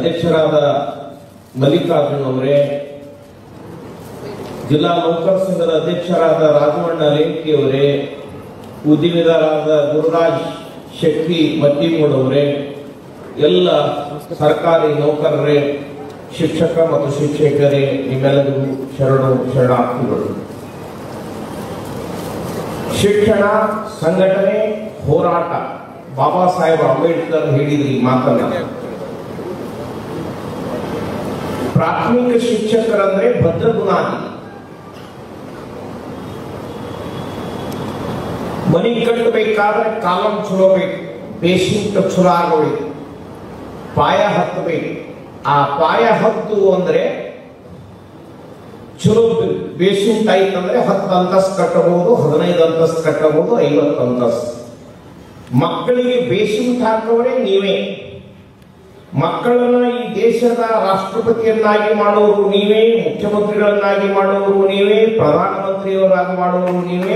ಅಧ್ಯಕ್ಷರಾದ ಮಲ್ಲಿಕಾರ್ಜುನ್ ಅವರೇ ಜಿಲ್ಲಾ ನೌಕರ ಸಂಘದ ಅಧ್ಯಕ್ಷರಾದ ರಾಜವಣ್ಣ ಲೇಖಿ ಅವರೇ ಉದ್ದಿಮೆದಾರರಾದ ಗುರುರಾಜ್ ಶೆಟ್ಟಿ ಮತ್ತಿಮೂಡ್ ಅವರೇ ಎಲ್ಲ ಸರ್ಕಾರಿ ನೌಕರರೇ ಶಿಕ್ಷಕ ಮತ್ತು ಶಿಕ್ಷಕರೇ ನಿಮ್ಮೆಲ್ಲರಿಗೂ ಶರಣು ಶರಣಾರ್ಥಿಗಳು ಶಿಕ್ಷಣ ಸಂಘಟನೆ ಹೋರಾಟ ಬಾಬಾ ಸಾಹೇಬ್ ಅಂಬೇಡ್ಕರ್ ಹೇಳಿದ್ರು ಈ ಮಾತನ್ನ ಪ್ರಾಥಮಿಕ ಶಿಕ್ಷಕರಂದ್ರೆ ಭದ್ರ ಬುನಾದಿ ಮನಿ ಕಟ್ಟಬೇಕಾದ್ರೆ ಕಾಲಂ ಚಲೋ ಬೇಕು ಬೇಸಿಂಟ್ ಚಲೋ ಆಗಬೇಕು ಪಾಯ ಹತ್ತಬೇಕು ಆ ಪಾಯ ಹತ್ತು ಅಂದ್ರೆ ಚಲೋ ಬೇಸಿಂಟ್ ಆಯ್ತಂದ್ರೆ ಹತ್ತು ಅಂತಸ್ತು ಕಟ್ಟಬಹುದು ಹದಿನೈದು ಅಂತಸ್ತು ಕಟ್ಟಬಹುದು ಐವತ್ತು ಅಂತಸ್ತು ಮಕ್ಕಳಿಗೆ ಬೇಸಿಂಟ್ ಹಾಕವರೇ ನೀವೇ ಮಕ್ಕಳನ್ನ ಈ ದೇಶದ ರಾಷ್ಟ್ರಪತಿಯನ್ನಾಗಿ ಮಾಡುವವರು ನೀವೇ ಮುಖ್ಯಮಂತ್ರಿಗಳನ್ನಾಗಿ ಮಾಡುವವರು ನೀವೇ ಪ್ರಧಾನಮಂತ್ರಿಯವರಾಗಿ ಮಾಡುವವರು ನೀವೇ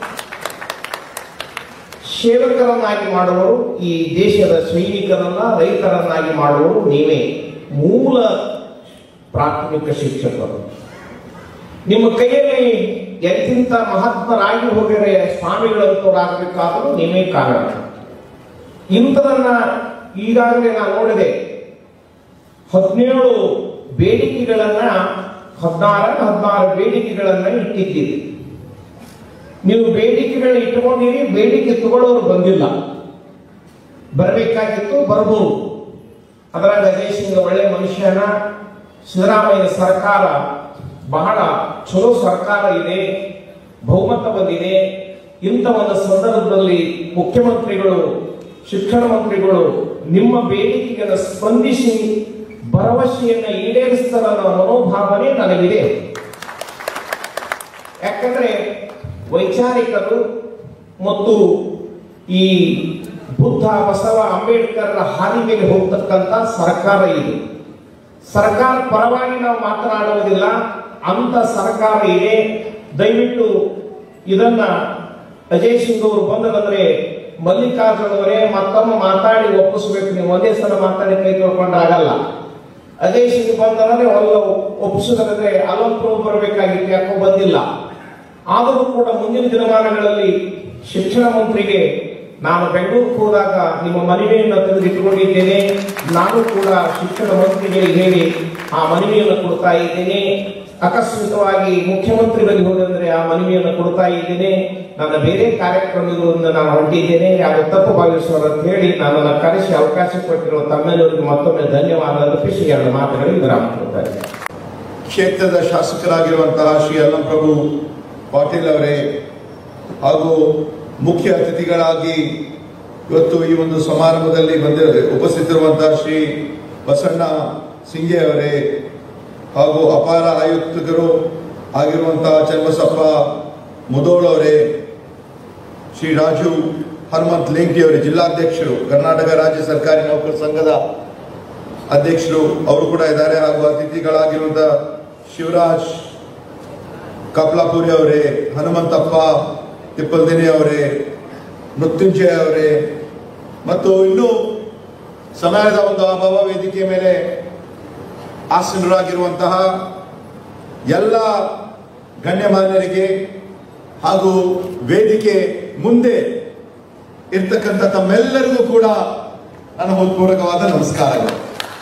ಸೇವಕರನ್ನಾಗಿ ಮಾಡುವವರು ಈ ದೇಶದ ಸೈನಿಕರನ್ನ ರೈತರನ್ನಾಗಿ ಮಾಡುವವರು ನೀವೇ ಮೂಲ ಪ್ರಾಥಮಿಕ ಶಿಕ್ಷಕರು ನಿಮ್ಮ ಕೈಯಲ್ಲಿ ಎಂತಿಂತ ಮಹಾತ್ಮರಾಗಿ ಹೋಗಿರೆ ಸ್ವಾಮಿಗಳಂತವರಾಗಬೇಕಾದರೂ ನೀವೇ ಕಾರಣ ಇಂಥದನ್ನ ಈಗಾಗಲೇ ನಾನು ನೋಡಿದೆ ಹದಿನೇಳು ಬೇಡಿಕೆಗಳನ್ನ ಹದಿನಾರ ಹದಿನಾರು ಬೇಡಿಕೆಗಳನ್ನ ಇಟ್ಟಿದ್ದೀರಿ ನೀವು ಬೇಡಿಕೆಗಳನ್ನ ಇಟ್ಟುಕೊಂಡಿರಿ ಬೇಡಿಕೆ ತಗೊಳ್ಳೋರು ಬಂದಿಲ್ಲ ಬರಬೇಕಾಗಿತ್ತು ಬರ್ಬೋದು ಅದರಾಗ ಅಜಯ್ ಸಿಂಗ್ ಒಳ್ಳೆ ಮನುಷ್ಯನ ಸಿದ್ದರಾಮಯ್ಯ ಸರ್ಕಾರ ಬಹಳ ಚಲೋ ಸರ್ಕಾರ ಇದೆ ಬಹುಮತ ಬಂದಿದೆ ಇಂಥ ಒಂದು ಸಂದರ್ಭದಲ್ಲಿ ಮುಖ್ಯಮಂತ್ರಿಗಳು ಶಿಕ್ಷಣ ಮಂತ್ರಿಗಳು ನಿಮ್ಮ ಬೇಡಿಕೆಯನ್ನು ಸ್ಪಂದಿಸಿ ಭರವಸೆಯನ್ನ ಈಡೇರಿಸ್ತಾರ ಅನ್ನೋ ಮನೋಭಾವನೆ ನನಗಿದೆ ಯಾಕಂದ್ರೆ ವೈಚಾರಿಕರು ಮತ್ತು ಈ ಬುದ್ಧ ಬಸವ ಅಂಬೇಡ್ಕರ್ ಹಾದಿ ಮೇಲೆ ಹೋಗ್ತಕ್ಕಂಥ ಸರ್ಕಾರ ಇದು ಸರ್ಕಾರ ಪರವಾಗಿ ನಾವು ಮಾತನಾಡುವುದಿಲ್ಲ ಅಂತ ಸರ್ಕಾರ ಇದೆ ದಯವಿಟ್ಟು ಇದನ್ನ ಅಜಯ್ ಸಿಂಗ್ ಅವರು ಬಂದದಂದ್ರೆ ಮಲ್ಲಿಕಾರ್ಜುನ್ ಅವರೇ ಮತ್ತೊಮ್ಮೆ ಮಾತಾಡಿ ಒಪ್ಪಿಸ್ಬೇಕು ನೀವು ಒಂದೇ ಸಲ ಮಾತಾಡಿ ಕೈ ತೊಳ್ಕೊಂಡಾಗಲ್ಲ ಅಜಯ್ ಸಿಂಗ್ ಬಂದಂದ್ರೆ ಒಲ್ಲ ಒಪ್ಪಿಸೋದಂದ್ರೆ ಅಲ್ಲೊಬ್ಬರು ಬರಬೇಕಾಗಿತ್ತು ಯಾಕೋ ಬಂದಿಲ್ಲ ಆದರೂ ಕೂಡ ಮುಂದಿನ ದಿನಮಾನಗಳಲ್ಲಿ ಶಿಕ್ಷಣ ಮಂತ್ರಿಗೆ ನಾನು ಬೆಂಗಳೂರಿಗೆ ಹೋದಾಗ ನಿಮ್ಮ ಮನವಿಯನ್ನು ತೆಗೆದಿಟ್ಟುಕೊಂಡಿದ್ದೇನೆ ನಾನು ಕೂಡ ಶಿಕ್ಷಣ ಮಂತ್ರಿಗಳಿಗೆ ಹೇಳಿ ಆ ಮನವಿಯನ್ನು ಕೊಡ್ತಾ ಇದ್ದೇನೆ ಅಕಸ್ಮಿತವಾಗಿ ಮುಖ್ಯಮಂತ್ರಿಗಳಿಗೆ ಹೋದಂದ್ರೆ ಆ ಮನವಿಯನ್ನು ಕೊಡ್ತಾ ಇದ್ದೇನೆ ನನ್ನ ಬೇರೆ ಕಾರ್ಯಕ್ರಮಗಳಿಂದ ನಾನು ಹೊರಟಿದ್ದೇನೆ ಯಾರು ತಪ್ಪು ಭಾವಿಸುವರು ಅಂತ ಹೇಳಿ ನನ್ನನ್ನು ಕರೆಸಿ ಅವಕಾಶ ಕೊಟ್ಟಿರುವ ತಮ್ಮೆಲ್ಲರಿಗೂ ಮತ್ತೊಮ್ಮೆ ಧನ್ಯವಾದ ಅರ್ಪಿಸಿ ಎರಡು ಮಾತುಗಳಿಗೆ ವಿರಾಮ ಕೊಡ್ತಾರೆ ಕ್ಷೇತ್ರದ ಶಾಸಕರಾಗಿರುವಂತಹ ಶ್ರೀ ಅಲ್ಲಂಪ್ರಭು ಪಾಟೀಲ್ ಅವರೇ ಹಾಗೂ ಮುಖ್ಯ ಅತಿಥಿಗಳಾಗಿ ಇವತ್ತು ಈ ಒಂದು ಸಮಾರಂಭದಲ್ಲಿ ಬಂದ ಉಪಸ್ಥಿತರಿರುವಂತಹ ಶ್ರೀ ಬಸಣ್ಣ ಸಿಂಗೆ ಅವರೇ ಹಾಗೂ ಅಪಾರ ಆಯುಕ್ತರು ಆಗಿರುವಂತಹ ಚನ್ನಬಸಪ್ಪ ಮುದೋಳ್ ಅವರೇ ಶ್ರೀ ರಾಜು ಹನುಮಂತ್ ಲಿಂಗಿ ಅವರೇ ಜಿಲ್ಲಾಧ್ಯಕ್ಷರು ಕರ್ನಾಟಕ ರಾಜ್ಯ ಸರ್ಕಾರಿ ನೌಕರ ಸಂಘದ ಅಧ್ಯಕ್ಷರು ಅವರು ಕೂಡ ಇದ್ದಾರೆ ಹಾಗೂ ಅತಿಥಿಗಳಾಗಿರುವಂತಹ ಶಿವರಾಜ್ ಕಪ್ಲಾಪುರಿ ಅವರೇ ಹನುಮಂತಪ್ಪ ತಿಪ್ಪಲ್ದಿನಿ ಅವರೇ ಮೃತ್ಯುಂಜಯ ಅವರೇ ಮತ್ತು ಇನ್ನೂ ಸಮಯದ ಒಂದು ಅಭಾವ ವೇದಿಕೆ ಮೇಲೆ ಆಸೀನರಾಗಿರುವಂತಹ ಎಲ್ಲ ಗಣ್ಯಮಾನ್ಯರಿಗೆ ಹಾಗೂ ವೇದಿಕೆ ಮುಂದೆ ಇರ್ತಕ್ಕಂಥ ತಮ್ಮೆಲ್ಲರಿಗೂ ಕೂಡ ನನ್ನ ಹೃತ್ಪೂರ್ವಕವಾದ ನಮಸ್ಕಾರಗಳು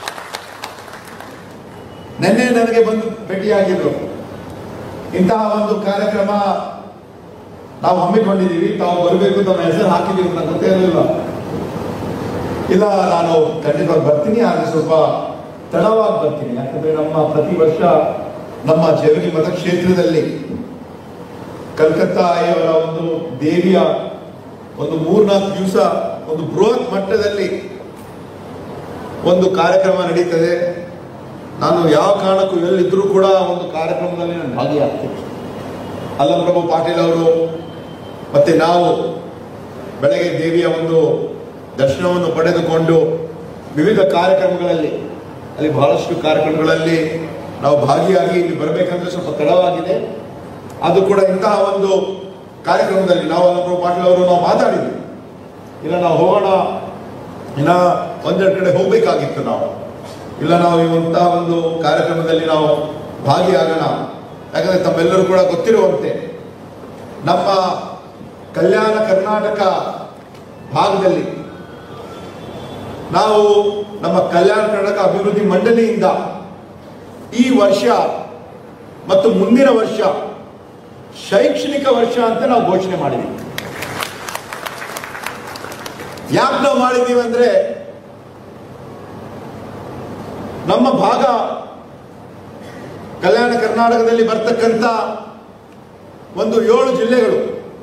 ನಿನ್ನೆ ನನಗೆ ಬಂದು ಭೇಟಿಯಾಗಿದ್ರು ಇಂತಹ ಒಂದು ಕಾರ್ಯಕ್ರಮ ನಾವು ಹಮ್ಮಿಕೊಂಡಿದ್ದೀವಿ ತಾವು ಬರಬೇಕು ತಮ್ಮ ಹೆಸರು ಹಾಕಿದ್ದೀವಿ ಅಂತ ಗೊತ್ತೇ ಇರಲಿಲ್ಲ ಇಲ್ಲ ನಾನು ಖಂಡಿತವಾಗಿ ಬರ್ತೀನಿ ಆದರೆ ಸ್ವಲ್ಪ ತಡವಾಗಿ ಬರ್ತೀನಿ ಯಾಕಂದ್ರೆ ನಮ್ಮ ಪ್ರತಿ ವರ್ಷ ನಮ್ಮ ಜವಗಿ ಮತಕ್ಷೇತ್ರದಲ್ಲಿ ಕಲ್ಕತ್ತಾ ಅವರ ಒಂದು ದೇವಿಯ ಒಂದು ಮೂರ್ನಾಲ್ಕು ದಿವಸ ಒಂದು ಬೃಹತ್ ಮಟ್ಟದಲ್ಲಿ ಒಂದು ಕಾರ್ಯಕ್ರಮ ನಡೀತದೆ ನಾನು ಯಾವ ಕಾರಣಕ್ಕೂ ಎಲ್ಲಿದ್ರೂ ಕೂಡ ಒಂದು ಕಾರ್ಯಕ್ರಮದಲ್ಲಿ ನಾನು ಭಾಗಿಯಾಗ್ತೀನಿ ಅಲ್ಲಂಪ್ರಭು ಪಾಟೀಲ್ ಅವರು ಮತ್ತೆ ನಾವು ಬೆಳಗ್ಗೆ ದೇವಿಯ ಒಂದು ದರ್ಶನವನ್ನು ಪಡೆದುಕೊಂಡು ವಿವಿಧ ಕಾರ್ಯಕ್ರಮಗಳಲ್ಲಿ ಅಲ್ಲಿ ಬಹಳಷ್ಟು ಕಾರ್ಯಕ್ರಮಗಳಲ್ಲಿ ನಾವು ಭಾಗಿಯಾಗಿ ಇಲ್ಲಿ ಬರಬೇಕಂದ್ರೆ ಸ್ವಲ್ಪ ತಡವಾಗಿದೆ ಅದು ಕೂಡ ಇಂತಹ ಒಂದು ಕಾರ್ಯಕ್ರಮದಲ್ಲಿ ನಾವು ಅಲ್ಲಂಪ್ರಭು ಪಾಟೀಲ್ ಅವರು ನಾವು ಮಾತಾಡಿದ್ವಿ ಇಲ್ಲ ನಾವು ಹೋಗೋಣ ಇನ್ನ ಒಂದೆರಡು ಕಡೆ ಹೋಗ್ಬೇಕಾಗಿತ್ತು ನಾವು ಇಲ್ಲ ನಾವು ಇಂತಹ ಒಂದು ಕಾರ್ಯಕ್ರಮದಲ್ಲಿ ನಾವು ಭಾಗಿಯಾಗೋಣ ಯಾಕಂದ್ರೆ ತಮ್ಮೆಲ್ಲರೂ ಕೂಡ ಗೊತ್ತಿರುವಂತೆ ನಮ್ಮ ಕಲ್ಯಾಣ ಕರ್ನಾಟಕ ಭಾಗದಲ್ಲಿ ನಾವು ನಮ್ಮ ಕಲ್ಯಾಣ ಕರ್ನಾಟಕ ಅಭಿವೃದ್ಧಿ ಮಂಡಳಿಯಿಂದ ಈ ವರ್ಷ ಮತ್ತು ಮುಂದಿನ ವರ್ಷ ಶೈಕ್ಷಣಿಕ ವರ್ಷ ಅಂತ ನಾವು ಘೋಷಣೆ ಮಾಡಿದ್ದೀವಿ ಯಾಕೆ ನಾವು ಮಾಡಿದ್ದೀವಿ ಅಂದ್ರೆ ನಮ್ಮ ಭಾಗ ಕಲ್ಯಾಣ ಕರ್ನಾಟಕದಲ್ಲಿ ಬರ್ತಕ್ಕಂಥ ಒಂದು ಏಳು ಜಿಲ್ಲೆಗಳು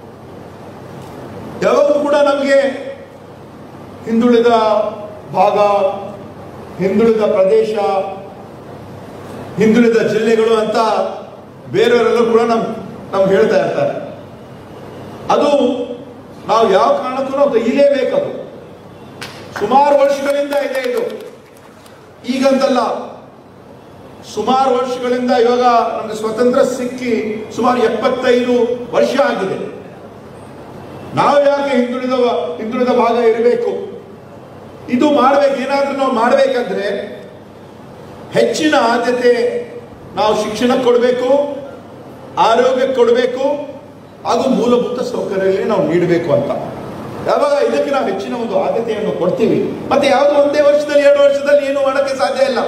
ಯಾವಾಗಲೂ ಕೂಡ ನಮಗೆ ಹಿಂದುಳಿದ ಭಾಗ ಹಿಂದುಳಿದ ಪ್ರದೇಶ ಹಿಂದುಳಿದ ಜಿಲ್ಲೆಗಳು ಅಂತ ಬೇರೆಯವರೆಲ್ಲ ಕೂಡ ನಮ್ ನಮ್ಗೆ ಹೇಳ್ತಾ ಇರ್ತಾರೆ ಅದು ನಾವು ಯಾವ ಕಾರಣಕ್ಕೂ ನಾವು ತೆಗಿಲೇಬೇಕದು ಸುಮಾರು ವರ್ಷಗಳಿಂದ ಇದೆ ಇದು ಈಗಂತಲ್ಲ ಸುಮಾರು ವರ್ಷಗಳಿಂದ ಇವಾಗ ನಮಗೆ ಸ್ವತಂತ್ರ ಸಿಕ್ಕಿ ಸುಮಾರು ಎಪ್ಪತ್ತೈದು ವರ್ಷ ಆಗಿದೆ ನಾವು ಯಾಕೆ ಹಿಂದುಳಿದ ಹಿಂದುಳಿದ ಭಾಗ ಇರಬೇಕು ಇದು ಮಾಡ್ಬೇಕು ಏನಾದ್ರೂ ನಾವು ಮಾಡ್ಬೇಕಂದ್ರೆ ಹೆಚ್ಚಿನ ಆದ್ಯತೆ ನಾವು ಶಿಕ್ಷಣಕ್ಕೆ ಕೊಡಬೇಕು ಆರೋಗ್ಯಕ್ಕೆ ಕೊಡಬೇಕು ಹಾಗೂ ಮೂಲಭೂತ ಸೌಕರ್ಯಗಳಿಗೆ ನಾವು ನೀಡಬೇಕು ಅಂತ ಯಾವಾಗ ಇದಕ್ಕೆ ನಾವು ಹೆಚ್ಚಿನ ಒಂದು ಆದ್ಯತೆಯನ್ನು ಕೊಡ್ತೀವಿ ಮತ್ತೆ ಯಾವುದು ಒಂದೇ ವರ್ಷದಲ್ಲಿ ಎರಡು ವರ್ಷದಲ್ಲಿ ಏನು ಮಾಡೋಕ್ಕೆ ಸಾಧ್ಯ ಇಲ್ಲ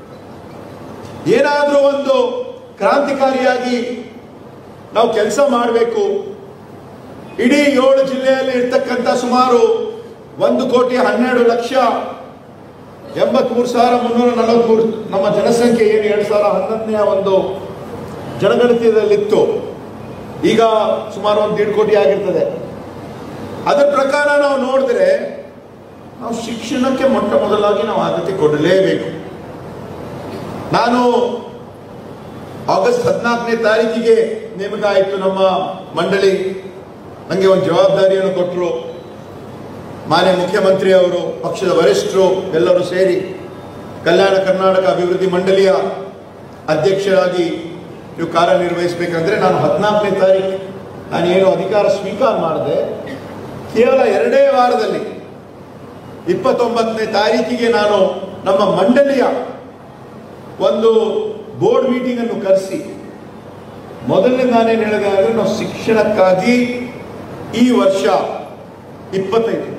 ಏನಾದರೂ ಒಂದು ಕ್ರಾಂತಿಕಾರಿಯಾಗಿ ನಾವು ಕೆಲಸ ಮಾಡಬೇಕು ಇಡೀ ಏಳು ಜಿಲ್ಲೆಯಲ್ಲಿ ಇರ್ತಕ್ಕಂಥ ಸುಮಾರು ಒಂದು ಕೋಟಿ ಹನ್ನೆರಡು ಲಕ್ಷ ಎಂಬತ್ಮೂರು ಸಾವಿರ ಮುನ್ನೂರ ನಲವತ್ಮೂರು ನಮ್ಮ ಜನಸಂಖ್ಯೆ ಏನು ಎರಡು ಸಾವಿರ ಹನ್ನೊಂದನೆಯ ಒಂದು ಜನಗಣತಿಯದಲ್ಲಿತ್ತು ಈಗ ಸುಮಾರು ಒಂದು ದೀಡ್ ಕೋಟಿ ಆಗಿರ್ತದೆ ಅದರ ಪ್ರಕಾರ ನಾವು ನೋಡಿದ್ರೆ ನಾವು ಶಿಕ್ಷಣಕ್ಕೆ ಮೊಟ್ಟ ಮೊದಲಾಗಿ ನಾವು ಆದ್ಯತೆ ಕೊಡಲೇಬೇಕು ನಾನು ಆಗಸ್ಟ್ ಹದಿನಾಲ್ಕನೇ ತಾರೀಕಿಗೆ ನೇಮಕ ಆಯಿತು ನಮ್ಮ ಮಂಡಳಿ ನನಗೆ ಒಂದು ಜವಾಬ್ದಾರಿಯನ್ನು ಕೊಟ್ಟರು ಮಾನ್ಯ ಮುಖ್ಯಮಂತ್ರಿ ಅವರು ಪಕ್ಷದ ವರಿಷ್ಠರು ಎಲ್ಲರೂ ಸೇರಿ ಕಲ್ಯಾಣ ಕರ್ನಾಟಕ ಅಭಿವೃದ್ಧಿ ಮಂಡಳಿಯ ಅಧ್ಯಕ್ಷರಾಗಿ ನೀವು ಕಾರ್ಯನಿರ್ವಹಿಸಬೇಕಂದ್ರೆ ನಾನು ಹದಿನಾಲ್ಕನೇ ತಾರೀಕು ನಾನು ಏನು ಅಧಿಕಾರ ಸ್ವೀಕಾರ ಮಾಡಿದೆ ಕೇವಲ ಎರಡೇ ವಾರದಲ್ಲಿ ಇಪ್ಪತ್ತೊಂಬತ್ತನೇ ತಾರೀಕಿಗೆ ನಾನು ನಮ್ಮ ಮಂಡಳಿಯ ಒಂದು ಬೋರ್ಡ್ ಮೀಟಿಂಗ್ ಅನ್ನು ಕರೆಸಿ ಮೊದಲನೇ ನಾನೇನು ಹೇಳಿದೆ ಅಂದ್ರೆ ನಾವು ಶಿಕ್ಷಣಕ್ಕಾಗಿ ಈ ವರ್ಷ ಇಪ್ಪತ್ತೈದು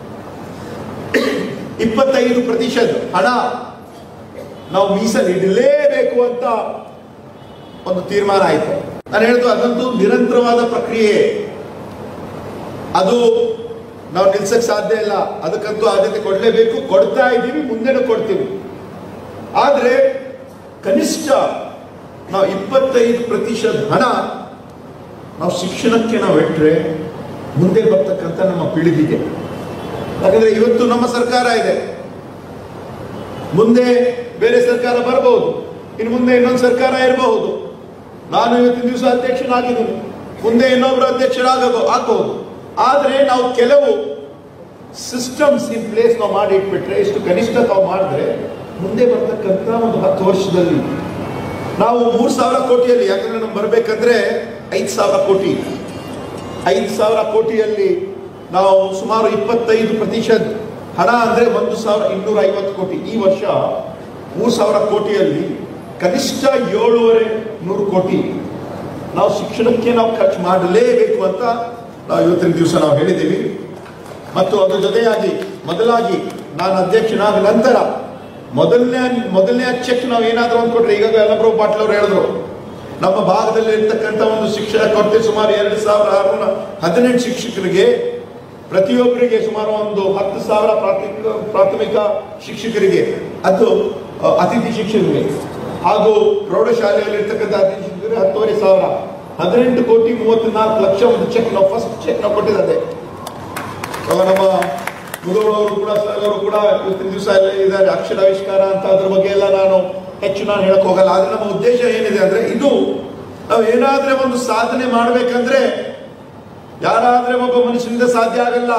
ಇಪ್ಪತ್ತೈದು ಪ್ರತಿಶತ ಹಣ ನಾವು ಮೀಸಲಿಡಲೇಬೇಕು ಅಂತ ಒಂದು ತೀರ್ಮಾನ ಆಯಿತು ನಾನು ಹೇಳಿದ್ದು ಅದಂತೂ ನಿರಂತರವಾದ ಪ್ರಕ್ರಿಯೆ ಅದು ನಾವು ನಿಲ್ಸಕ್ ಸಾಧ್ಯ ಇಲ್ಲ ಅದಕ್ಕಂತೂ ಆದ್ಯತೆ ಕೊಡಲೇಬೇಕು ಕೊಡ್ತಾ ಇದ್ದೀವಿ ಮುಂದೆನೂ ಕೊಡ್ತೀವಿ ಆದ್ರೆ ಕನಿಷ್ಠ ನಾವು ಇಪ್ಪತ್ತೈದು ಪ್ರತಿಶತ ಹಣ ನಾವು ಶಿಕ್ಷಣಕ್ಕೆ ನಾವು ಇಟ್ಟರೆ ಮುಂದೆ ಬರ್ತಕ್ಕಂಥ ನಮ್ಮ ಪೀಳಿಗೆಗೆ ಯಾಕಂದ್ರೆ ಇವತ್ತು ನಮ್ಮ ಸರ್ಕಾರ ಇದೆ ಮುಂದೆ ಬೇರೆ ಸರ್ಕಾರ ಬರಬಹುದು ಇನ್ನು ಮುಂದೆ ಇನ್ನೊಂದು ಸರ್ಕಾರ ಇರಬಹುದು ನಾನು ಇವತ್ತಿನ ದಿವಸ ಅಧ್ಯಕ್ಷನಾಗಿದ್ದೀನಿ ಮುಂದೆ ಇನ್ನೊಬ್ಬರು ಅಧ್ಯಕ್ಷರಾಗಬಹುದು ಆಗಬಹುದು ಆದರೆ ನಾವು ಕೆಲವು ಸಿಸ್ಟಮ್ಸ್ ಇನ್ ಪ್ಲೇಸ್ ನಾವು ಮಾಡಿ ಇಟ್ಬಿಟ್ರೆ ಇಷ್ಟು ಕನಿಷ್ಠ ತಾವು ಮಾಡಿದ್ರೆ ಮುಂದೆ ಬರ್ತಕ್ಕಂಥ ಒಂದು ಹತ್ತು ವರ್ಷದಲ್ಲಿ ನಾವು ಮೂರು ಸಾವಿರ ಕೋಟಿಯಲ್ಲಿ ಯಾಕಂದ್ರೆ ನಮ್ಗೆ ಬರಬೇಕಂದ್ರೆ ಐದು ಸಾವಿರ ಕೋಟಿ ಐದು ಸಾವಿರ ಕೋಟಿಯಲ್ಲಿ ನಾವು ಸುಮಾರು ಇಪ್ಪತ್ತೈದು ಪ್ರತಿಶತ ಹಣ ಅಂದ್ರೆ ಒಂದು ಸಾವಿರ ಇನ್ನೂರ ಐವತ್ತು ಕೋಟಿ ಈ ವರ್ಷ ಮೂರು ಸಾವಿರ ಕೋಟಿಯಲ್ಲಿ ಕನಿಷ್ಠ ಏಳುವರೆ ನೂರು ಕೋಟಿ ನಾವು ಶಿಕ್ಷಣಕ್ಕೆ ನಾವು ಖರ್ಚು ಮಾಡಲೇಬೇಕು ಅಂತ ನಾವು ಇವತ್ತಿನ ದಿವಸ ನಾವು ಹೇಳಿದ್ದೀವಿ ಮತ್ತು ಅದ್ರ ಜೊತೆಯಾಗಿ ಮೊದಲಾಗಿ ನಾನು ಅಧ್ಯಕ್ಷನಾದ ನಂತರ ಮೊದಲನೇ ಮೊದಲನೇ ಚೆಕ್ ನಾವು ಏನಾದರೂ ಒಂದು ಕೊಟ್ರೆ ಈಗ ಎಲ್ಲಬ್ರು ಪಾಟೀಲ್ ಅವರು ಹೇಳಿದ್ರು ನಮ್ಮ ಭಾಗದಲ್ಲಿ ಇರ್ತಕ್ಕಂಥ ಒಂದು ಶಿಕ್ಷಣ ಕೊರತೆ ಸುಮಾರು ಎರಡು ಸಾವಿರ ಆರುನೂರ ಹದಿನೆಂಟು ಶಿಕ್ಷಕರಿಗೆ ಪ್ರತಿಯೊಬ್ಬರಿಗೆ ಸುಮಾರು ಒಂದು ಹತ್ತು ಸಾವಿರ ಪ್ರಾಥಮಿಕ ಪ್ರಾಥಮಿಕ ಶಿಕ್ಷಕರಿಗೆ ಅದು ಅ, ಅತಿಥಿ ಶಿಕ್ಷಕರಿಗೆ ಹಾಗೂ ಪ್ರೌಢಶಾಲೆಯಲ್ಲಿ ಇರ್ತಕ್ಕಂಥ ಅತಿಥಿ ಶಿಕ್ಷಕರಿಗೆ ಹತ್ತುವರೆ ಸಾವಿರ ಹದಿನೆಂಟು ಕೋಟಿ ಮೂವತ್ತ್ನಾಲ್ಕು ಲಕ್ಷ ಒಂದು ಚೆಕ್ ನಾವು ಫಸ್ಟ್ ಚೆಕ್ ನಾವು ಕೊಟ್ಟಿದ್ದಾರೆ ಇವಾಗ ನಮ್ಮ ಮುದುಗಳವರು ಕೂಡ ಸರ್ ಅವರು ಕೂಡ ಇವತ್ತಿನ ದಿವಸ ಎಲ್ಲ ಇದ್ದಾರೆ ಅಕ್ಷರಾವಿಷ್ಕಾರ ಅಂತ ಅದ್ರ ಬಗ್ಗೆ ಎಲ್ಲ ನಾನು ಹೆಚ್ಚು ನಾನು ಹೇಳಕ್ ಹೋಗಲ್ಲ ಆದ್ರೆ ನಮ್ಮ ಉದ್ದೇಶ ಏನಿದೆ ಅಂದ್ರೆ ಇದು ನಾವು ಏನಾದ್ರೆ ಒಂದು ಸಾಧನೆ ಮಾಡ್ಬೇಕಂದ್ರೆ ಯಾರಾದ್ರೆ ಒಬ್ಬ ಮನುಷ್ಯನಿಂದ ಸಾಧ್ಯ ಆಗಲ್ಲ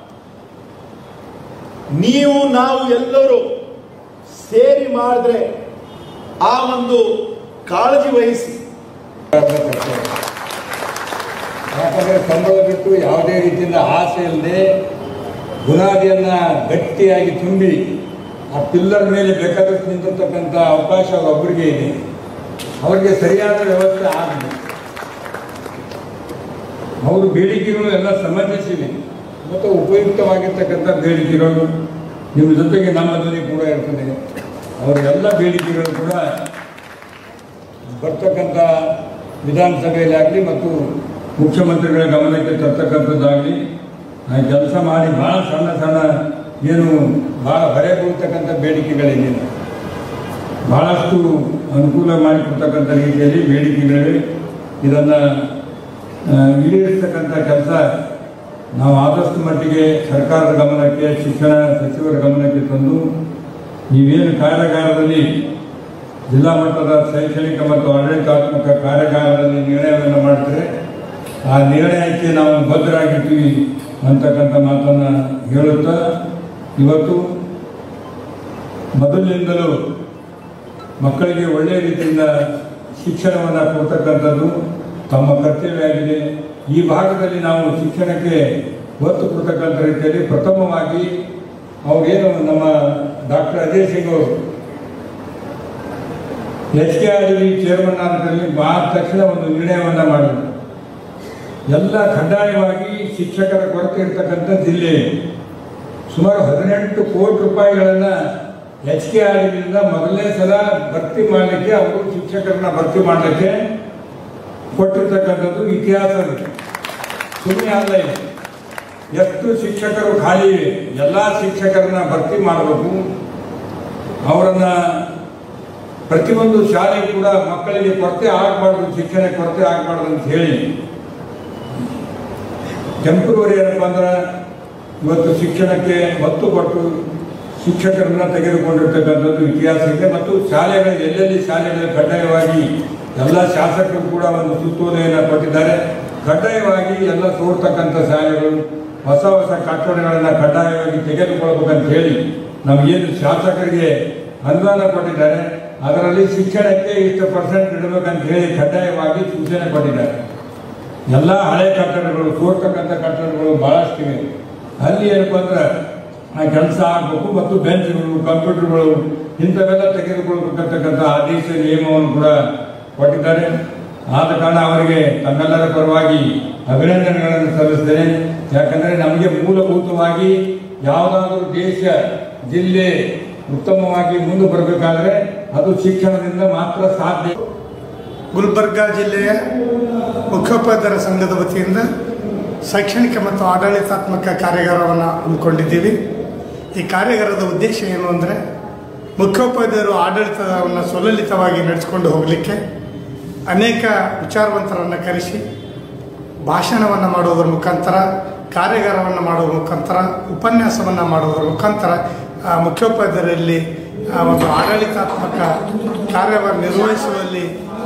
ನೀವು ನಾವು ಎಲ್ಲರೂ ಸೇರಿ ಮಾಡಿದ್ರೆ ಆ ಒಂದು ಕಾಳಜಿ ವಹಿಸಿ ಯಾಕಂದರೆ ಸಂಬಳ ಬಿಟ್ಟು ಯಾವುದೇ ರೀತಿಯಿಂದ ಆಸೆ ಇಲ್ಲದೆ ಬುನಾದಿಯನ್ನು ಗಟ್ಟಿಯಾಗಿ ತುಂಬಿ ಆ ಪಿಲ್ಲರ್ ಮೇಲೆ ಬೇಕಾದಷ್ಟು ನಿಂತಿರ್ತಕ್ಕಂಥ ಅವಕಾಶ ಅವರೊಬ್ಬರಿಗೆ ಇದೆ ಅವರಿಗೆ ಸರಿಯಾದ ವ್ಯವಸ್ಥೆ ಆಗಲಿ ಅವರು ಬೇಡಿಕೆಗಳು ಎಲ್ಲ ಸಮಂಜಸಿವೆ ಮತ್ತು ಉಪಯುಕ್ತವಾಗಿರ್ತಕ್ಕಂಥ ಬೇಡಿಕೆಗಳು ನಿಮ್ಮ ಜೊತೆಗೆ ನಮ್ಮ ಧ್ವನಿ ಕೂಡ ಇರ್ತದೆ ಅವರ ಎಲ್ಲ ಬೇಡಿಕೆಗಳು ಕೂಡ ಬರ್ತಕ್ಕಂಥ ವಿಧಾನಸಭೆಯಲ್ಲಿ ಆಗಲಿ ಮತ್ತು ಮುಖ್ಯಮಂತ್ರಿಗಳ ಗಮನಕ್ಕೆ ತರ್ತಕ್ಕಂಥದ್ದಾಗಲಿ ಆ ಕೆಲಸ ಮಾಡಿ ಭಾಳ ಸಣ್ಣ ಸಣ್ಣ ಏನು ಭಾಳ ಹೊರೆ ಬೀಳ್ತಕ್ಕಂಥ ಬೇಡಿಕೆಗಳೇನಿದೆ ಬಹಳಷ್ಟು ಅನುಕೂಲ ಮಾಡಿಕೊಡ್ತಕ್ಕಂಥ ರೀತಿಯಲ್ಲಿ ಬೇಡಿಕೆಗಳಿವೆ ಇದನ್ನು ಈಡೇರಿಸ್ತಕ್ಕಂಥ ಕೆಲಸ ನಾವು ಆದಷ್ಟು ಮಟ್ಟಿಗೆ ಸರ್ಕಾರದ ಗಮನಕ್ಕೆ ಶಿಕ್ಷಣ ಸಚಿವರ ಗಮನಕ್ಕೆ ತಂದು ನೀವೇನು ಕಾರ್ಯಾಗಾರದಲ್ಲಿ ಜಿಲ್ಲಾ ಮಟ್ಟದ ಶೈಕ್ಷಣಿಕ ಮತ್ತು ಆಡಳಿತಾತ್ಮಕ ಕಾರ್ಯಾಗಾರದಲ್ಲಿ ನಿರ್ಣಯವನ್ನು ಮಾಡ್ತಾರೆ ಆ ನಿರ್ಣಯಕ್ಕೆ ನಾವು ಬದ್ಧರಾಗಿರ್ತೀವಿ ಅಂತಕ್ಕಂಥ ಮಾತನ್ನು ಹೇಳುತ್ತಾ ಇವತ್ತು ಮೊದಲಿನಿಂದಲೂ ಮಕ್ಕಳಿಗೆ ಒಳ್ಳೆಯ ರೀತಿಯಿಂದ ಶಿಕ್ಷಣವನ್ನು ಕೊಡ್ತಕ್ಕಂಥದ್ದು ತಮ್ಮ ಕರ್ತವ್ಯ ಆಗಿದೆ ಈ ಭಾಗದಲ್ಲಿ ನಾವು ಶಿಕ್ಷಣಕ್ಕೆ ಒತ್ತು ಕೊಡ್ತಕ್ಕಂಥ ರೀತಿಯಲ್ಲಿ ಪ್ರಥಮವಾಗಿ ಅವ್ರೇನು ನಮ್ಮ ಡಾಕ್ಟರ್ ಅಜಯ್ ಸಿಂಗ್ ಅವರು ಎಚ್ ಕೆ ಆರ್ ಚೇರ್ಮನ್ ಆದಲ್ಲಿ ಆದ ತಕ್ಷಣ ಒಂದು ನಿರ್ಣಯವನ್ನು ಮಾಡಿದ್ರು ಎಲ್ಲ ಕಡ್ಡಾಯವಾಗಿ ಶಿಕ್ಷಕರ ಕೊರತೆ ಇರ್ತಕ್ಕಂಥ ಜಿಲ್ಲೆ ಸುಮಾರು ಹದಿನೆಂಟು ಕೋಟಿ ರೂಪಾಯಿಗಳನ್ನು ಎಚ್ ಕೆ ಆರ್ ಮೊದಲನೇ ಸಲ ಭರ್ತಿ ಮಾಡಲಿಕ್ಕೆ ಅವರು ಶಿಕ್ಷಕರನ್ನ ಭರ್ತಿ ಮಾಡಲಿಕ್ಕೆ ಕೊಟ್ಟಿರ್ತಕ್ಕಂಥದ್ದು ಇತಿಹಾಸ ಇದೆ. ಸುಮ್ಮನೆ ಅಲ್ಲ ಇದು ಎಷ್ಟು ಶಿಕ್ಷಕರು ಖಾಲಿ ಇವೆ ಎಲ್ಲ ಶಿಕ್ಷಕರನ್ನ ಭರ್ತಿ ಮಾಡಬೇಕು ಅವರನ್ನ ಪ್ರತಿಯೊಂದು ಶಾಲೆಗೂ ಕೂಡ ಮಕ್ಕಳಿಗೆ ಕೊರತೆ ಆಗಬಾರ್ದು ಶಿಕ್ಷಣ ಕೊರತೆ ಆಗಬಾರ್ದು ಅಂತ ಹೇಳಿ ಟೆಂಪ್ರವರಿ ಏನಪ್ಪ ಅಂದ್ರೆ ಇವತ್ತು ಶಿಕ್ಷಣಕ್ಕೆ ಒತ್ತು ಕೊಟ್ಟು ಶಿಕ್ಷಕರನ್ನ ತೆಗೆದುಕೊಂಡಿರ್ತಕ್ಕಂಥದ್ದು ಇತಿಹಾಸ ಇದೆ ಮತ್ತು ಶಾಲೆಗಳು ಎಲ್ಲೆಲ್ಲಿ ಶಾಲೆಗಳು ಕಡ್ಡಾಯವಾಗಿ ಎಲ್ಲ ಶಾಸಕರು ಕೂಡ ಒಂದು ಸುತ್ತೋಲೆಯನ್ನು ಕೊಟ್ಟಿದ್ದಾರೆ ಕಡ್ಡಾಯವಾಗಿ ಎಲ್ಲ ಸೋರ್ತಕ್ಕಂಥ ಶಾಲೆಗಳು ಹೊಸ ಹೊಸ ಕಟ್ಟಡಗಳನ್ನು ಕಡ್ಡಾಯವಾಗಿ ತೆಗೆದುಕೊಳ್ಬೇಕಂತ ಹೇಳಿ ನಮಗೇನು ಶಾಸಕರಿಗೆ ಅನುದಾನ ಕೊಟ್ಟಿದ್ದಾರೆ ಅದರಲ್ಲಿ ಶಿಕ್ಷಣಕ್ಕೆ ಇಷ್ಟು ಪರ್ಸೆಂಟ್ ಇಡಬೇಕಂತ ಹೇಳಿ ಕಡ್ಡಾಯವಾಗಿ ಸೂಚನೆ ಕೊಟ್ಟಿದ್ದಾರೆ ಎಲ್ಲ ಹಳೆ ಕಟ್ಟಡಗಳು ಸೋರ್ತಕ್ಕಂಥ ಕಟ್ಟಡಗಳು ಬಹಳಷ್ಟಿವೆ ಅಲ್ಲಿ ಏನಪ್ಪ ಅಂದ್ರೆ ಆ ಕೆಲಸ ಆಗಬೇಕು ಮತ್ತು ಬೆಂಚ್ಗಳು ಕಂಪ್ಯೂಟರ್ಗಳು ಇಂಥವೆಲ್ಲ ತೆಗೆದುಕೊಳ್ಬೇಕಂತಕ್ಕಂಥ ಆದೇಶ ನಿಯಮವನ್ನು ಕೂಡ ಕೊಟ್ಟಿದ್ದಾರೆ ಆದ ಕಾರಣ ಅವರಿಗೆ ತಮ್ಮೆಲ್ಲರ ಪರವಾಗಿ ಅಭಿನಂದನೆಗಳನ್ನು ಸಲ್ಲಿಸ್ತೇನೆ ಯಾಕಂದರೆ ನಮಗೆ ಮೂಲಭೂತವಾಗಿ ಯಾವುದಾದ್ರೂ ದೇಶ ಜಿಲ್ಲೆ ಉತ್ತಮವಾಗಿ ಮುಂದೆ ಬರಬೇಕಾದ್ರೆ ಅದು ಶಿಕ್ಷಣದಿಂದ ಮಾತ್ರ ಸಾಧ್ಯ ಗುಲ್ಬರ್ಗಾ ಜಿಲ್ಲೆಯ ಮುಖೋಪಾಧ್ಯಾಯರ ಸಂಘದ ವತಿಯಿಂದ ಶೈಕ್ಷಣಿಕ ಮತ್ತು ಆಡಳಿತಾತ್ಮಕ ಕಾರ್ಯಾಗಾರವನ್ನು ಹಮ್ಮಿಕೊಂಡಿದ್ದೀವಿ ಈ ಕಾರ್ಯಾಗಾರದ ಉದ್ದೇಶ ಏನು ಅಂದರೆ ಮುಖ್ಯೋಪಾಧ್ಯಾಯರು ಆಡಳಿತವನ್ನು ಸುಲಲಿತವಾಗಿ ನಡೆಸಿಕೊಂಡು ಹೋಗಲಿಕ್ಕೆ ಅನೇಕ ವಿಚಾರವಂತರನ್ನು ಕರೆಸಿ ಭಾಷಣವನ್ನು ಮಾಡುವುದರ ಮುಖಾಂತರ ಕಾರ್ಯಾಗಾರವನ್ನು ಮಾಡುವ ಮುಖಾಂತರ ಉಪನ್ಯಾಸವನ್ನು ಮಾಡುವುದರ ಮುಖಾಂತರ ಆ, ಮುಖ್ಯೋಪಾಧ್ಯಾಯರಲ್ಲಿ ಆ, ಒಂದು ಆಡಳಿತಾತ್ಮಕ ಕಾರ್ಯವನ್ನು ನಿರ್ವಹಿಸುವಲ್ಲಿ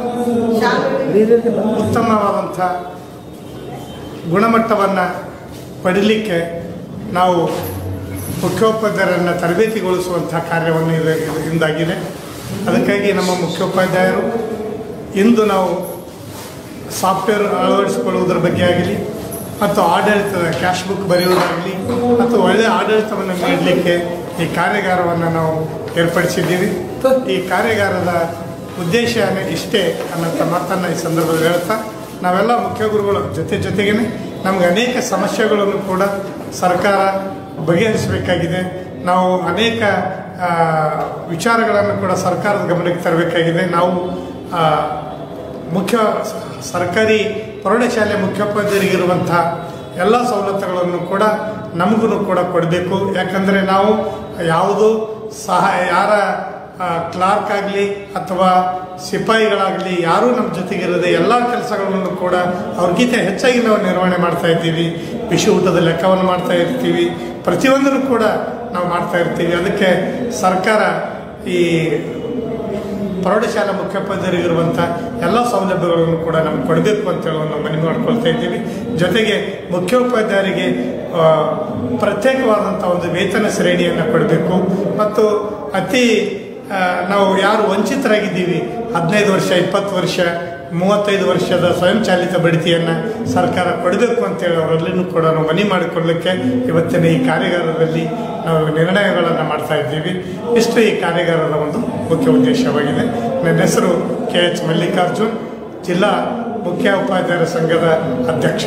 ಉತ್ತಮವಾದಂಥ ಗುಣಮಟ್ಟವನ್ನು ಪಡೀಲಿಕ್ಕೆ ನಾವು ಮುಖ್ಯೋಪಾಧ್ಯಾಯರನ್ನು ತರಬೇತಿಗೊಳಿಸುವಂಥ ಕಾರ್ಯವನ್ನು ಇದು ಇಂದಾಗಿದೆ ಅದಕ್ಕಾಗಿ ನಮ್ಮ ಮುಖ್ಯೋಪಾಧ್ಯಾಯರು ಇಂದು ನಾವು ಸಾಫ್ಟ್ವೇರ್ ಅಳವಡಿಸಿಕೊಳ್ಳುವುದರ ಬಗ್ಗೆ ಆಗಲಿ ಮತ್ತು ಆಡಳಿತದ ಕ್ಯಾಶ್ ಬುಕ್ ಬರೆಯುವುದಾಗಲಿ ಮತ್ತು ಒಳ್ಳೆಯ ಆಡಳಿತವನ್ನು ನೀಡಲಿಕ್ಕೆ ಈ ಕಾರ್ಯಾಗಾರವನ್ನು ನಾವು ಏರ್ಪಡಿಸಿದ್ದೀವಿ ಈ ಕಾರ್ಯಾಗಾರದ ಉದ್ದೇಶ ಇಷ್ಟೇ ಅನ್ನೋಂಥ ಮಾತನ್ನು ಈ ಸಂದರ್ಭದಲ್ಲಿ ಹೇಳ್ತಾ ನಾವೆಲ್ಲ ಮುಖ್ಯ ಗುರುಗಳ ಜೊತೆ ಜೊತೆಗೇ ನಮಗೆ ಅನೇಕ ಸಮಸ್ಯೆಗಳನ್ನು ಕೂಡ ಸರ್ಕಾರ ಬಗೆಹರಿಸಬೇಕಾಗಿದೆ ನಾವು ಅನೇಕ ಆ, ವಿಚಾರಗಳನ್ನು ಕೂಡ ಸರ್ಕಾರದ ಗಮನಕ್ಕೆ ತರಬೇಕಾಗಿದೆ ನಾವು ಆ, ಮುಖ್ಯ ಸ- ಸರ್ಕಾರಿ ಪ್ರೌಢಶಾಲೆ ಮುಖ್ಯೋಪಾಧ್ಯಾಯರಿಗಿರುವಂಥ ಎಲ್ಲ ಸವಲತ್ತುಗಳನ್ನು ಕೂಡ ನಮಗೂ ಕೂಡ ಕೊಡಬೇಕು ಯಾಕಂದರೆ ನಾವು ಯಾವುದು ಸಹ ಯಾರ ಕ್ಲಾರ್ಕ್ ಆಗಲಿ ಅಥವಾ ಸಿಪಾಯಿಗಳಾಗಲಿ ಯಾರೂ ನಮ್ಮ ಜೊತೆಗಿರದೆ ಎಲ್ಲ ಕೆಲಸಗಳನ್ನು ಕೂಡ ಅವ್ರಿಗಿಂತ ಹೆಚ್ಚಾಗಿ ನಾವು ನಿರ್ವಹಣೆ ಮಾಡ್ತಾ ಇದ್ದೀವಿ ಬಿಸಿ ಊಟದ ಲೆಕ್ಕವನ್ನು ಮಾಡ್ತಾ ಇರ್ತೀವಿ ಪ್ರತಿಯೊಂದನ್ನು ಕೂಡ ನಾವು ಮಾಡ್ತಾ ಇರ್ತೀವಿ ಅದಕ್ಕೆ ಸರ್ಕಾರ ಈ ಪ್ರೌಢಶಾಲಾ ಮುಖ್ಯೋಪಾಧ್ಯಾಯರಿಗಿರುವಂಥ ಎಲ್ಲ ಸೌಲಭ್ಯಗಳನ್ನು ಕೂಡ ನಮ್ಗೆ ಕೊಡಬೇಕು ಅಂತೇಳಿ ನಾವು ಮನವಿ ಮಾಡ್ಕೊಳ್ತಾ ಇದ್ದೀವಿ ಜೊತೆಗೆ ಮುಖ್ಯೋಪಾಧ್ಯಾಯರಿಗೆ ಆ, ಪ್ರತ್ಯೇಕವಾದಂಥ ಒಂದು ವೇತನ ಶ್ರೇಣಿಯನ್ನು ಕೊಡಬೇಕು ಮತ್ತು ಅತಿ ಆ, ನಾವು ಯಾರು ವಂಚಿತರಾಗಿದ್ದೀವಿ ಹದಿನೈದು ವರ್ಷ ಇಪ್ಪತ್ತು ವರ್ಷ ಮೂವತ್ತೈದು ವರ್ಷದ ಸ್ವಯಂಚಾಲಿತ ಬಡ್ತಿಯನ್ನು ಸರ್ಕಾರ ಕೊಡಬೇಕು ಅಂತೇಳಿ ಅವರಲ್ಲಿನೂ ಕೂಡ ನಾವು ಮನವಿ ಮಾಡಿಕೊಳ್ಳಲಿಕ್ಕೆ ಇವತ್ತಿನ ಈ ಕಾರ್ಯಾಗಾರದಲ್ಲಿ ನಾವು ನಿರ್ಣಯಗಳನ್ನು ಮಾಡ್ತಾ ಇದ್ದೀವಿ ಇಷ್ಟು ಈ ಕಾರ್ಯಾಗಾರದ ಒಂದು ಮುಖ್ಯ ಉದ್ದೇಶವಾಗಿದೆ ನನ್ನ ಹೆಸರು ಕೆ ಎಚ್ ಮಲ್ಲಿಕಾರ್ಜುನ್ ಜಿಲ್ಲಾ ಮುಖ್ಯ ಉಪಾಧ್ಯಾಯರ ಸಂಘದ ಅಧ್ಯಕ್ಷ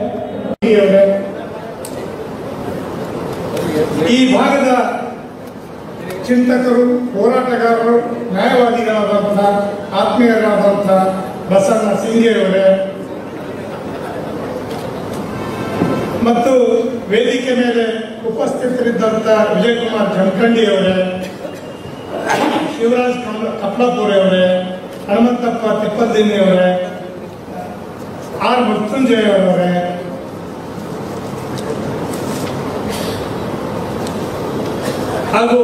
ಈ ಭಾಗದ ಚಿಂತಕರು ಹೋರಾಟಗಾರರು ನ್ಯಾಯವಾದಿಗಳಾದಂಥ ಆತ್ಮೀಯರಾದಂಥ ಬಸಣ್ಣ ಸಿಂಗಿಯವರೇ ಮತ್ತು ವೇದಿಕೆ ಮೇಲೆ ಉಪಸ್ಥಿತರಿದ್ದಂಥ ವಿಜಯಕುಮಾರ್ ಜಮಖಂಡಿಯವರೇ ಶಿವರಾಜ್ ಕಮ್ಲ ಕಪ್ಲಾಪುರಿ ಅವರೇ ಹನುಮಂತಪ್ಪ ತಿಪ್ಪದಿನ್ನಿ ಅವರೇ ಆರ್ ಮೃತ್ಯುಂಜಯ ಅವರೇ ಹಾಗೂ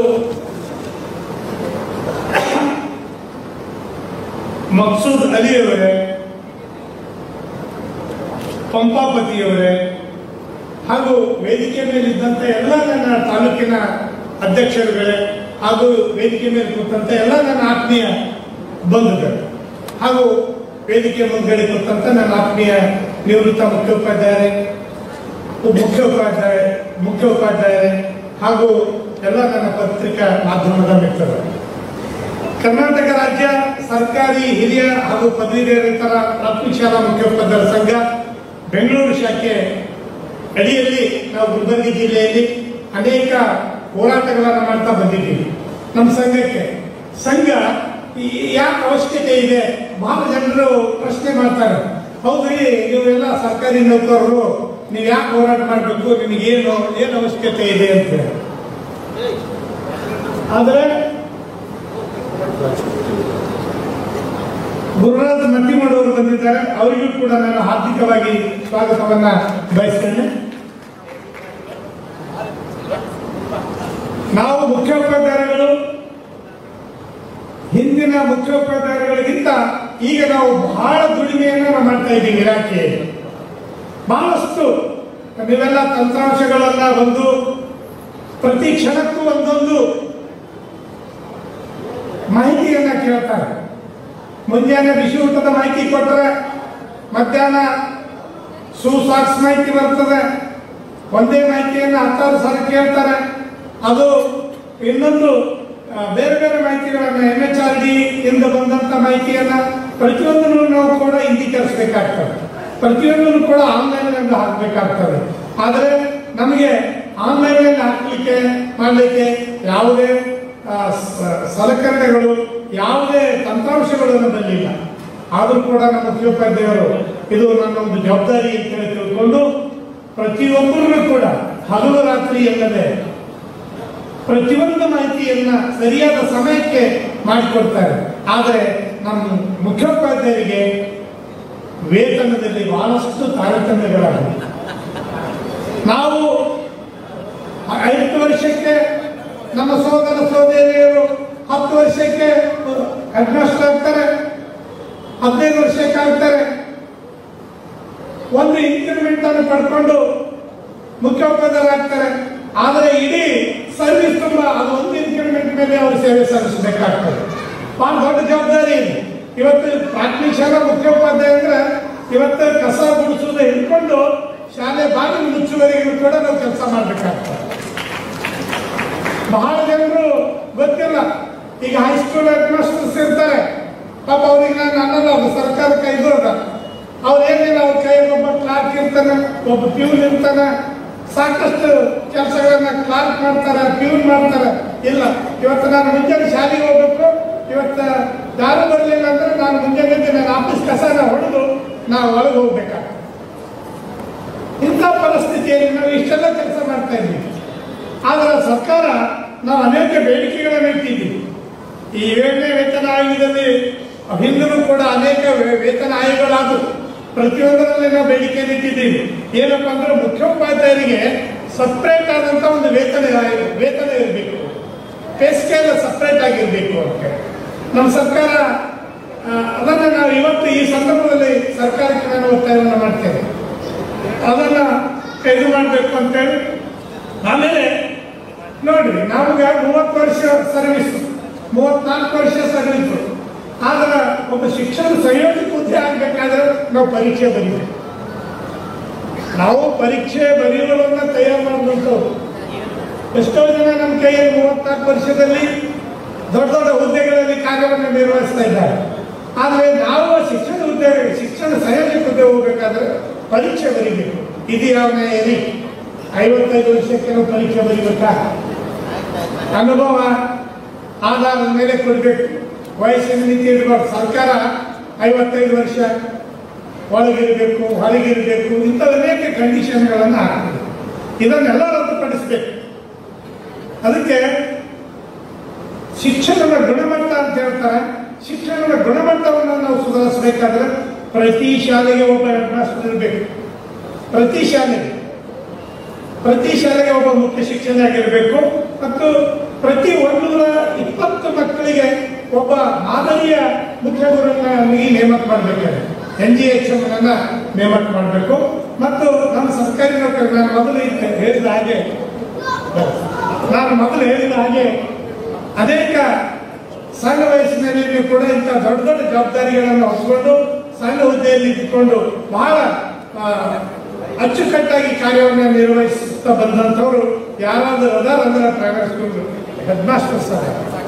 ಮಕ್ಸೂದ್ ಅಲಿಯವರೇ ಪಂಪಾಪತಿಯವರೇ ಹಾಗೂ ವೇದಿಕೆ ಮೇಲಿದ್ದಂಥ ಎಲ್ಲ ನನ್ನ ತಾಲೂಕಿನ ಅಧ್ಯಕ್ಷರುಗಳೇ ಹಾಗೂ ವೇದಿಕೆ ಮೇಲೆ ಕೂತಂತ ಎಲ್ಲ ನನ್ನ ಆತ್ಮೀಯ ಬಂಧುಗಳು ಹಾಗೂ ವೇದಿಕೆ ಮುಂದ್ಗಡೆ ಕೂತಂತ ನನ್ನ ಆತ್ಮೀಯ ನಿವೃತ್ತ ಮುಖ್ಯೋಪಾಧ್ಯಾಯರೇ ಮುಖ್ಯೋಪಾಧ್ಯಾಯ ಮುಖ್ಯೋಪಾಧ್ಯಾಯರೇ ಹಾಗೂ ಎಲ್ಲ ನನ್ನ ಪತ್ರಿಕಾ ಮಾಧ್ಯಮದ ಮಿತ್ರರು ಕರ್ನಾಟಕ ರಾಜ್ಯ ಸರ್ಕಾರಿ ಹಿರಿಯ ಹಾಗೂ ಪದವೀಧರೇತರ ಪ್ರಾಥಮಿಕ ಶಾಲಾ ಮುಖ್ಯೋಪಾಧ್ಯಾಯರ ಸಂಘ ಬೆಂಗಳೂರು ಶಾಖೆ ಅಡಿಯಲ್ಲಿ ನಾವು ಗುಲ್ಬರ್ಗಿ ಜಿಲ್ಲೆಯಲ್ಲಿ ಅನೇಕ ಹೋರಾಟಗಳನ್ನು ಮಾಡ್ತಾ ಬಂದಿದ್ದೀವಿ ನಮ್ಮ ಸಂಘಕ್ಕೆ ಸಂಘ ಈ- ಯಾಕೆ ಅವಶ್ಯಕತೆ ಇದೆ ಬಹಳ ಜನರು ಪ್ರಶ್ನೆ ಮಾಡ್ತಾರೆ ಹೌದ್ರಿ ನೀವೆಲ್ಲ ಸರ್ಕಾರಿ ನೌಕರರು ನೀವು ಯಾಕೆ ಹೋರಾಟ ಮಾಡಬೇಕು ನಿಮಗೇನು ಏನು ಅವಶ್ಯಕತೆ ಇದೆ ಅಂತ ಹೇಳಿ ಆದರೆ ಗುರುರಾಜ್ ಮಟ್ಟಿಮಡವರು ಬಂದಿದ್ದಾರೆ ಅವರಿಗೂ ಕೂಡ ನಾನು ಹಾರ್ದಿಕವಾಗಿ ಸ್ವಾಗತವನ್ನ ಬಯಸ್ತೇನೆ ನಾವು ಮುಖ್ಯೋಪಾಧ್ಯಾಯರುಗಳು ಹಿಂದಿನ ಮುಖ್ಯೋಪಾಧ್ಯಾಯರುಗಳಿಗಿಂತ ಈಗ ನಾವು ಬಹಳ ದುಡಿಮೆಯನ್ನು ನಾವು ಮಾಡ್ತಾ ಇದ್ದೀವಿ ಇಲಾಖೆಯಲ್ಲಿ ಬಹಳಷ್ಟು ನೀವೆಲ್ಲ ತಂತ್ರಾಂಶಗಳನ್ನ ಒಂದು ಪ್ರತಿ ಕ್ಷಣಕ್ಕೂ ಒಂದೊಂದು ಮಾಹಿತಿಯನ್ನ ಕೇಳ್ತಾರೆ ಮುಂಜಾನೆ ಬಿಸಿ ಊಟದ ಮಾಹಿತಿ ಕೊಟ್ಟರೆ ಮಧ್ಯಾಹ್ನ ಸುಸಾಕ್ಸ್ ಮಾಹಿತಿ ಬರ್ತದೆ ಒಂದೇ ಮಾಹಿತಿಯನ್ನು ಹತ್ತಾರು ಸಲ ಕೇಳ್ತಾರೆ ಅದು ಇನ್ನೊಂದು ಆ, ಬೇರೆ ಬೇರೆ ಮಾಹಿತಿಗಳನ್ನ ಎನ್ ಎಚ್ ಆರ್ ಡಿ ಇಂದ ಬಂದಂತ ಮಾಹಿತಿಯನ್ನ ಪ್ರತಿಯೊಂದನ್ನು ನಾವು ಕೂಡ ಹಿಂದೀಕರಿಸಬೇಕಾಗ್ತದೆ ಪ್ರತಿಯೊಂದನ್ನು ಕೂಡ ಆನ್ಲೈನ್ ಹಾಕಬೇಕಾಗ್ತದೆ ಆದರೆ ನಮಗೆ ಆನ್ಲೈನ್ ಹಾಕಲಿಕ್ಕೆ ಮಾಡಲಿಕ್ಕೆ ಯಾವುದೇ ಆ, ಸ- ಸಲಕರಣೆಗಳು ಯಾವುದೇ ತಂತ್ರಾಂಶಗಳು ನಮ್ಮಲ್ಲಿಲ್ಲ ಆದರೂ ಕೂಡ ನಮ್ಮ ಮುಖ್ಯೋಪಾಧ್ಯಾಯರು ಇದು ನನ್ನ ಒಂದು ಜವಾಬ್ದಾರಿ ಅಂತ ಹೇಳಿ ತಿಳ್ಕೊಂಡು ಪ್ರತಿಯೊಬ್ಬರಿಗೂ ಕೂಡ ಹಗಲು ರಾತ್ರಿ ಎಲ್ಲದೆ ಪ್ರತಿಯೊಂದು ಮಾಹಿತಿಯನ್ನ ಸರಿಯಾದ ಸಮಯಕ್ಕೆ ಮಾಡಿಕೊಡ್ತಾರೆ ಆದರೆ ನಮ್ಮ ಮುಖ್ಯೋಪಾಧ್ಯಾಯರಿಗೆ ವೇತನದಲ್ಲಿ ಬಹಳಷ್ಟು ತಾರತಮ್ಯಗಳಾಗಿವೆ ನಾವು ಐದು ವರ್ಷಕ್ಕೆ ನಮ್ಮ ಸೋದರ ಸೋದರಿಯರು ಹತ್ತು ವರ್ಷಕ್ಕೆ ಹೆಡ್ಮಾಸ್ಟರ್ ಆಗ್ತಾರೆ ಹದಿನೈದು ವರ್ಷಕ್ಕೆ ಆಗ್ತಾರೆ ಒಂದು ಇನ್ಕ್ರಿಮೆಂಟ್ ಅನ್ನು ಪಡ್ಕೊಂಡು ಮುಖ್ಯೋಪಾಧ್ಯಾಯರಾಗ್ತಾರೆ ಆದರೆ ಇಡೀ ಸರ್ವಿಸ್ ತುಂಬಾ ಅದು ಒಂದು ಇನ್ಕ್ರಿಮೆಂಟ್ ಮೇಲೆ ಅವರು ಸೇವೆ ಸಲ್ಲಿಸಬೇಕಾಗ್ತದೆ ಬಹಳ ದೊಡ್ಡ ಜವಾಬ್ದಾರಿ ಇದೆ ಇವತ್ತು ಪ್ರಾಥಮಿಕ ಶಾಲಾ ಮುಖ್ಯೋಪಾಧ್ಯಾಯ ಅಂದ್ರೆ ಇವತ್ತು ಕಸ ಗುಡಿಸೋದು ಹಿಡ್ಕೊಂಡು ಶಾಲೆ ಬಾಗಿಲು ಮುಚ್ಚುವರೆಗೂ ಕೂಡ ನಾವು ಕೆಲಸ ಮಾಡಬೇಕಾಗ್ತದೆ ಬಹಳ ಜನರು ಗೊತ್ತಿಲ್ಲ ಈಗ ಹೈಸ್ಕೂಲ್ ಹೆಡ್ ಮಾಸ್ಟರ್ಸ್ ಇರ್ತಾರೆ ಪಾಪ ಅವ್ರಿಗೆ ನಾನು ಅನ್ನಲ್ಲ ಅದು ಸರ್ಕಾರ ಕೈದು ಅದ ಅವ್ರು ಏನಿಲ್ಲ ಅವ್ರ ಕೈಯಲ್ಲಿ ಒಬ್ಬ ಕ್ಲಾರ್ಕ್ ಇರ್ತಾನೆ ಒಬ್ಬ ಪ್ಯೂನ್ ಇರ್ತಾನೆ ಸಾಕಷ್ಟು ಕೆಲಸಗಳನ್ನ ಕ್ಲಾರ್ಕ್ ಮಾಡ್ತಾರೆ ಪ್ಯೂನ್ ಮಾಡ್ತಾರೆ ಇಲ್ಲ ಇವತ್ತು ನಾನು ಮುಂಜಾನೆ ಶಾಲೆಗೆ ಹೋಗ್ಬೇಕು ಇವತ್ತು ಯಾರು ಬರಲಿಲ್ಲ ಅಂದ್ರೆ ನಾನು ಮುಂಜಾನೆ ಎದ್ದು ನನ್ನ ಆಫೀಸ್ ಕಸನ ಹೊಡೆದು ನಾವು ಒಳಗೆ ಹೋಗ್ಬೇಕಾಗ್ತದೆ ಇಂಥ ಪರಿಸ್ಥಿತಿಯಲ್ಲಿ ನಾವು ಇಷ್ಟೆಲ್ಲ ಕೆಲಸ ಮಾಡ್ತಾ ಇದ್ದೀವಿ ಆದರೆ ಸರ್ಕಾರ ನಾವು ಅನೇಕ ಬೇಡಿಕೆಗಳನ್ನು ಇಟ್ಟಿದ್ದೀವಿ ಈ ಏಳನೇ ವೇತನ ಆಯೋಗದಲ್ಲಿ ಹಿಂದೂ ಕೂಡ ಅನೇಕ ವೇ- ವೇತನ ಆಯೋಗಗಳಾದವು ಪ್ರತಿಯೊಂದರಲ್ಲಿ ನಾವು ಬೇಡಿಕೆಯನ್ನು ಇಟ್ಟಿದ್ದೀವಿ ಏನಪ್ಪ ಅಂದ್ರೆ ಮುಖ್ಯೋಪಾಧ್ಯಾಯರಿಗೆ ಸಪ್ರೇಟ್ ಆದಂತ ಒಂದು ವೇತನ ಆಯೋಗ ವೇತನ ಇರಬೇಕು ಪೇ ಸ್ಕೇಲ್ ಸಪ್ರೇಟ್ ಆಗಿರಬೇಕು ಅಂತ ನಮ್ಮ ಸರ್ಕಾರ ಆ, ಅದನ್ನ ನಾವು ಇವತ್ತು ಈ ಸಂದರ್ಭದಲ್ಲಿ ಸರ್ಕಾರಕ್ಕೆ ನಾನು ಒತ್ತಾಯವನ್ನು ಮಾಡ್ತೇನೆ ಅದನ್ನ ಇದು ಮಾಡಬೇಕು ಅಂತೇಳಿ ಆಮೇಲೆ ನೋಡ್ರಿ ನಮ್ಗೆ ಮೂವತ್ತು ವರ್ಷ ಸರ್ವಿಸ್ ಮೂವತ್ನಾಲ್ಕು ವರ್ಷ ಸರ್ವಿಸ್ ಆದ್ರೆ ಒಬ್ಬ ಶಿಕ್ಷಣ ಸಂಯೋಜಕ ಅಂತ ಹುದ್ದೆ ಆಗ್ಬೇಕಾದ್ರೆ ನಾವು ಪರೀಕ್ಷೆ ಬರೀಬೇಕು ನಾವು ಪರೀಕ್ಷೆ ಬರೆಯುವುದನ್ನ ತಯಾರು ಮಾಡಿದಂಥವ್ರು ಎಷ್ಟೋ ಜನ ನಮ್ಮ ಕೈಯಲ್ಲಿ ಮೂವತ್ನಾಲ್ಕು ವರ್ಷದಲ್ಲಿ ದೊಡ್ಡ ದೊಡ್ಡ ಹುದ್ದೆಗಳಲ್ಲಿ ಕಾರ್ಯವನ್ನು ನಿರ್ವಹಿಸ್ತಾ ಇದ್ದಾರೆ ಆದರೆ ನಾವು ಶಿಕ್ಷಣ ಹುದ್ದೆ ಶಿಕ್ಷಣ ಸಂಯೋಜಕ ಹುದ್ದೆ ಹೋಗ್ಬೇಕಾದ್ರೆ ಪರೀಕ್ಷೆ ಬರೀಬೇಕು ಇದು ಯಾವ ನ್ಯಾಯ ರೀ ಐವತ್ತೈದು ವರ್ಷಕ್ಕೆ ನಾವು ಪರೀಕ್ಷೆ ಬರೀಬೇಕಾ ಅನುಭವ ಆಧಾರದ ಮೇಲೆ ಕೊಡಬೇಕು ವಯಸ್ಸಿನ ಮಿತಿ ಇಡಬಾರ್ದು ಸರ್ಕಾರ ಐವತ್ತೈದು ವರ್ಷ ಒಳಗಿರಬೇಕು ಹೊರಗಿರಬೇಕು ಇಂಥ ಅನೇಕ ಕಂಡೀಷನ್ಗಳನ್ನು ಹಾಕ್ತದೆ ಇದನ್ನೆಲ್ಲ ರದ್ದುಪಡಿಸಬೇಕು ಅದಕ್ಕೆ ಶಿಕ್ಷಣದ ಗುಣಮಟ್ಟ ಅಂತ ಹೇಳ್ತಾರೆ ಶಿಕ್ಷಣದ ಗುಣಮಟ್ಟವನ್ನು ನಾವು ಸುಧಾರಿಸಬೇಕಾದ್ರೆ ಪ್ರತಿ ಶಾಲೆಗೆ ಒಬ್ಬ ಹೆಡ್ ಮಾಸ್ಟರ್ ಇರಬೇಕು ಪ್ರತಿ ಶಾಲೆಗೆ ಪ್ರತಿ ಶಾಲೆಗೆ ಒಬ್ಬ ಮುಖ್ಯ ಶಿಕ್ಷಕರಾಗಿರಬೇಕು ಮತ್ತು ಪ್ರತಿ ಒಂದೂರ ಇಪ್ಪತ್ತು ಮಕ್ಕಳಿಗೆ ಒಬ್ಬ ಮಾದರಿಯ ಮುಖ್ಯ ಗುರುವನ್ನಾಗಿ ನೇಮಕ ಮಾಡಬೇಕಾಗಿದೆ ಎನ್ ಜಿ ಎಚ್ ಎಂ ಅನ್ನ ನೇಮಕ ಮಾಡಬೇಕು ಮತ್ತು ನಮ್ಮ ಸರ್ಕಾರಿ ನೌಕರಿ ನಾನು ಮೊದಲು ಇದ್ದೆ- ಹೇಳಿದ ಹಾಗೆ ನಾನು ಮೊದಲು ಹೇಳಿದ ಹಾಗೆ ಅನೇಕ ಸಣ್ಣ ವಯಸ್ಸಿನಲ್ಲಿ ಕೂಡ ಇಂಥ ದೊಡ್ಡ ದೊಡ್ಡ ಜವಾಬ್ದಾರಿಗಳನ್ನು ಹೊತ್ಕೊಂಡು ಸಣ್ಣ ಹುದ್ದೆಯಲ್ಲಿ ಇದ್ದುಕೊಂಡು ಬಹಳ ಆ, ಅಚ್ಚುಕಟ್ಟಾಗಿ ಕಾರ್ಯವನ್ನು ನಿರ್ವಹಿಸುತ್ತಾ ಬಂದಂಥವ್ರು ಯಾರಾದರೂ ಅದಾರ ಅಂದ್ರೆ ಪ್ರೈವೇಟ್ ಸ್ಕೂಲ್ ಹೆಡ್ ಮಾಸ್ಟರ್ಸ್